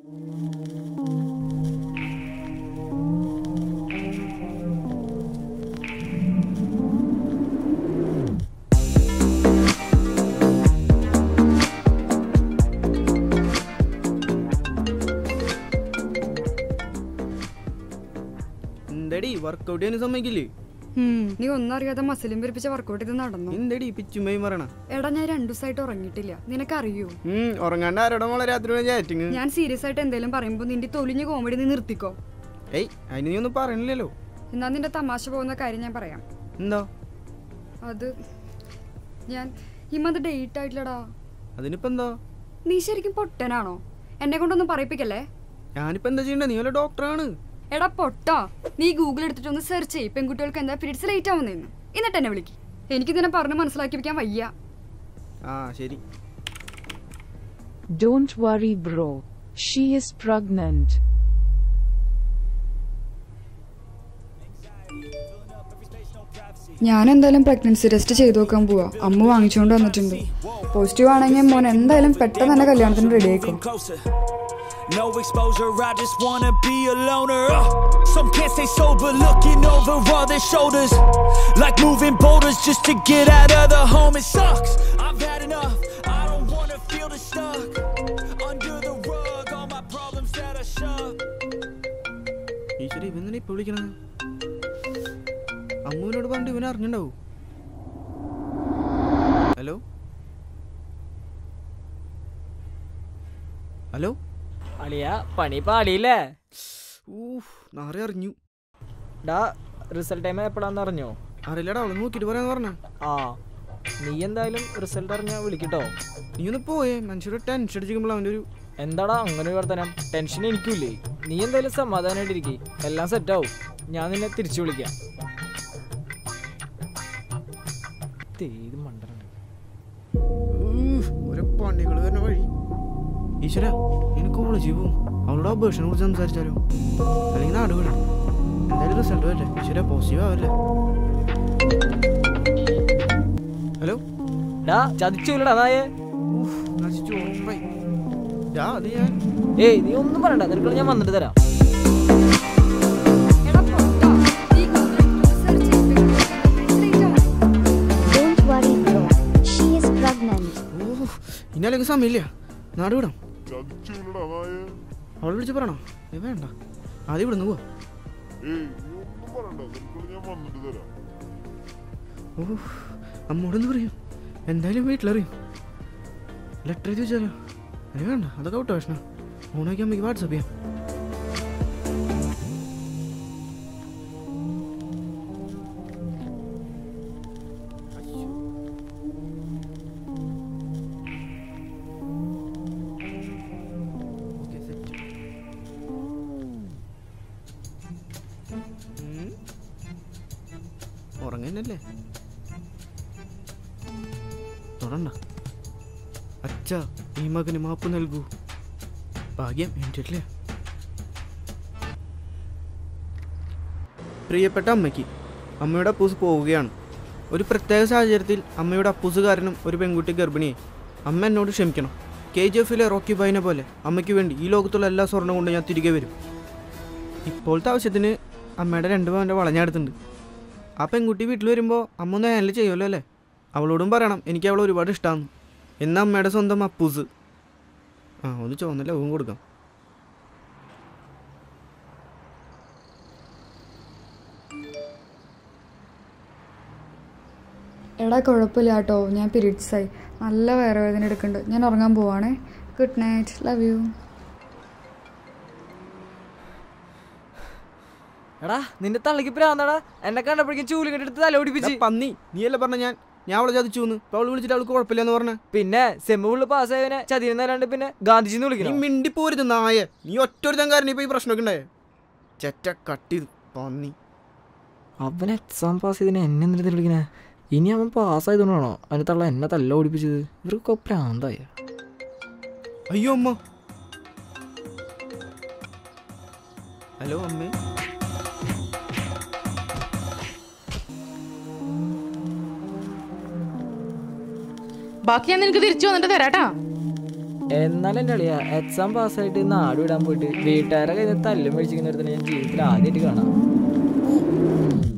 എന്തടി വർക്കൗട്ട് ചെയ്യാൻ സമ്മതിക്കില്ലേ ഉം, നീ ഒന്നും അറിയാതെ മസിലും പെരുപ്പിച്ച വർക്കൗട്ട് ചെയ്ത് നടന്നു എന്തടി പിച്ചുമ്മയും പറയണ എടാ ഞാൻ രണ്ടു ദിവസമായിട്ട് ഉറങ്ങിയിട്ടില്ല നിനക്കറിയോ ഉം ഉറങ്ങാണ്ട് ആരോടെ മോളെ രാത്രി ചാറ്റിങ് ഞാൻ സീരിയസ് ആയിട്ട് എന്തെങ്കിലും പറയുമ്പോ നിന്റെ തൊലിഞ്ഞ കോമഡി നീ നിർത്തിക്കോ ഏയ് അതിന് നീ ഒന്നും പറയണില്ലല്ലോ എന്നാ നിന്റെ തമാശ പോകുന്ന കാര്യം ഞാൻ പറയാം എന്താ അത് ഞാൻ ഈ മന്ത് ഡേറ്റ് ആയിട്ടില്ലടാ അതിനിപ്പോ എന്താ നീ ശരിക്കും പൊട്ടനാണോ എന്നെ കൊണ്ടൊന്നും പറയിപ്പിക്കല്ലേ ഞാനിപ്പോ എന്താ ചെയ്യണ്ടേ നീ വല്ല ഡോക്ടറാണ് എടാ പൊട്ടാ നീ ഗൂഗിൾ എടുത്തിട്ട് ഒന്ന് സെർച്ച് ചെയ്യ് പെൺകുട്ടികൾക്ക് എന്താ പീരീഡ്സ് ലേറ്റ് ആവുന്നതെന്ന് എന്നിട്ട് എന്നെ വിളിക്ക് എനിക്ക് ഇതിനെ പറഞ്ഞ് മനസ്സിലാക്കിപ്പിക്കാൻ വയ്യ ആ ശരി Don't worry, bro. She is pregnant. ഞാൻ എന്തായാലും പ്രഗ്നൻസി ടെസ്റ്റ് ചെയ്തു നോക്കാൻ പോവാ അമ്മ വാങ്ങിച്ചുകൊണ്ട് വന്നിട്ടുണ്ട് പോസിറ്റീവ് ആണെങ്കിൽ മോൻ എന്തായാലും പെട്ടെന്ന് തന്നെ കല്യാണത്തിന് റെഡി ആയിക്കും closer. No exposure, I just wanna be a loner. Uh, some can't stay sober, looking over all their shoulders. Like moving boulders just to get out of the home. It sucks, I've had enough. I don't wanna feel the stuck. Under the rug, all my problems that I shove. ഈശ്വര ഇവൻ ഇപ്പൊ വിളിക്കണത് അമ്മുവിനോട് പറഞ്ഞിട്ട് ഇവനെ അറിഞ്ഞിണ്ടാവൂ hello hello അളിയ പണി പാളിയില്ലേ ഊഹ് നാറി അറിഞ്ഞു ഡാ റിസൾട്ട് ടൈം എപ്പോഴാന്ന് അറിഞ്ഞോ അറിയില്ലടാ അവളെ നോക്കിയിട്ട് പറയാന്ന് പറഞ്ഞ ആ നീ എന്തായാലും റിസൾട്ട് അറിഞ്ഞാ വിളിക്കട്ടോ നീ ഒന്ന് പോയേ മനുഷ്യരുടെ ടെൻഷൻ അടിച്ചിരിക്കുമ്പോൾ അവൻ്റെ ഒരു എന്താടാ അങ്ങനെ ഒരു വർത്തനം ടെൻഷൻ എനിക്കില്ലേ നീ എന്തായാലും സമാധാനമായിട്ടിരിക്കെ എല്ലാം സെറ്റ് ആവും ഞാൻ നിന്നെ തിരിച്ചു വിളിക്കാം ഇത് ഏത് മണ്ടനാണ് ഊഹ്, ഓരോ പണികൾ വരുന്ന വഴി ഈശ്വര എനിക്ക് കോളേജിൽ പോവും അവളോട് അപേക്ഷനെ കുറിച്ച് സംസാരിച്ചാലോ അല്ലെങ്കിൽ നാട് വിടാം എന്തായാലും റിസൾട്ട് വരട്ടെ ഈശ്വര പോസിറ്റീവ് ആവല്ലേ ഹലോ ഡാ ചതിച്ചില്ലടാ നായേ ഊഹ്, നശിച്ചു ഉറപ്പായി ഡാ, അത് ഞാൻ ഏയ് നീ ഒന്നും പറയണ്ട നിനക്ക് ഞാൻ വന്നിട്ട് തരാം എടാ പൊട്ടാ, നീ Google എടുത്തിട്ട് search ചെയ്യ് പെൺകുട്ടികൾക്ക് എന്താ periods late ആവുന്നത്. Don't worry, bro. She is pregnant. ഓഹ് ഇനി അല്ലെങ്കിൽ സമയമില്ല നാട് വിടാം അവളെ വിളിച്ച് പറയണോ ഏ വേണ്ട ആദ്യം ഇവിടുന്ന് പോവാ ഓഹ് അമ്മോടൊന്ന് പറയും എന്തായാലും വീട്ടിലറിയും ലെറ്റർ എഴുതി വെച്ചാലോ അത് വേണ്ട അതൊക്കെ വിട്ടോ ഭക്ഷണം ഓണാക്കി അമ്മയ്ക്ക് വാട്സപ്പ് ചെയ്യാം ഓക്കേ, set. ഉം. ഉറങ്ങന്നല്ലേ തൊടണ്ട അച്ഛ ഈ മകന് മാപ്പ് നൽകൂ ഭാഗ്യം എൻ്റെ പ്രിയപ്പെട്ട അമ്മയ്ക്ക് അമ്മയുടെ അപ്പൂസ് പോവുകയാണ് ഒരു പ്രത്യേക സാഹചര്യത്തിൽ അമ്മയുടെ അപ്പൂസ് കാരണം ഒരു പെൺകുട്ടി ഗർഭിണിയായി അമ്മ എന്നോട് ക്ഷമിക്കണം കെ ജി എഫിലെ റോക്കി ബൈനെ പോലെ അമ്മയ്ക്ക് വേണ്ടി ഈ ലോകത്തുള്ള എല്ലാ സ്വർണ്ണം കൊണ്ട് ഞാൻ തിരികെ വരും ഇപ്പോഴത്തെ ആവശ്യത്തിന് അമ്മയുടെ രണ്ട് പവൻ്റെ വളഞ്ഞെടുത്തുണ്ട് ആ പെൺകുട്ടി വീട്ടിൽ വരുമ്പോൾ അമ്മ ഒന്ന് ഹാൻഡിൽ ചെയ്യുമല്ലോ അല്ലേ അവളോടും പറയണം എനിക്ക് അവളെ ഒരുപാട് ഇഷ്ടമാണ് എന്ന അമ്മയുടെ സ്വന്തം അപ്പൂസ് ആ ഒന്ന് ചുവന്ന ലവും കൊടുക്കാം എടാ കുഴപ്പമില്ല കേട്ടോ ഞാൻ പീരീഡ്സ് ആയി നല്ല വയറുവേദന എടുക്കുന്നുണ്ട് ഞാൻ ഉറങ്ങാൻ പോവാണേ ഗുഡ് നൈറ്റ് ലവ് യു എടാ നിന്റെ തള്ളിക്ക് പ്രാന്താടാ എന്നെ കണ്ടപ്പോഴേക്കും ചൂല് കെട്ടിട്ട് തല ഓടിപ്പിച്ച് എടാ പന്നി നീയല്ലേ പറഞ്ഞ ഞാൻ ഞാൻ അവളെ ചതിച്ചു എന്ന് ഇപ്പൊ അവള് വിളിച്ചിട്ട് അവൾക്ക് കുഴപ്പമില്ലെന്ന് പറഞ്ഞ പിന്നെ സെമ്മ ഫുള്ള് പാസ്സായവനെ ചതിയെന്നല്ലാണ്ട് പിന്നെ ഗാന്ധിജിന്ന് നീ വിളിക്കണം മിണ്ടി പോരുത് നായ നീ ഒറ്റൊരുത്തൻ കാരണം ഇപ്പൊ ഈ പ്രശ്നമൊക്കെ ഉണ്ടായേ ചെറ്റ കട്ടി പന്നി അവൻ എക്സാം പാസ് ചെയ്തതിന് എന്നെ എന്തിനാ വിളിക്കണേ ഇനി അവൻ പാസ്സായതുകൊണ്ടാണോ അവൻ്റെ തള്ള എന്നെ തല്ല ഓടിപ്പിച്ചത് ഇവർക്കൊക്കെ പ്രാന്തായ അയ്യോ അമ്മ ഹലോ അമ്മേ ബാക്കി ഞാൻ നിനക്ക് തിരിച്ചു വന്നിട്ട് തരാട്ടാ എന്നാലും എൻ്റെ അളിയാ എക്സാം പാസ്സായിട്ട് നാട് വിടാൻ പോയിട്ട് വീട്ടുകാരെ കയ്യിൽ നിന്ന് തല്ലും മേടിച്ചിരിക്കുന്ന ഒരുത്തനെ ഞാൻ ജീവിതത്തിൽ ആദ്യമായിട്ട് കാണാം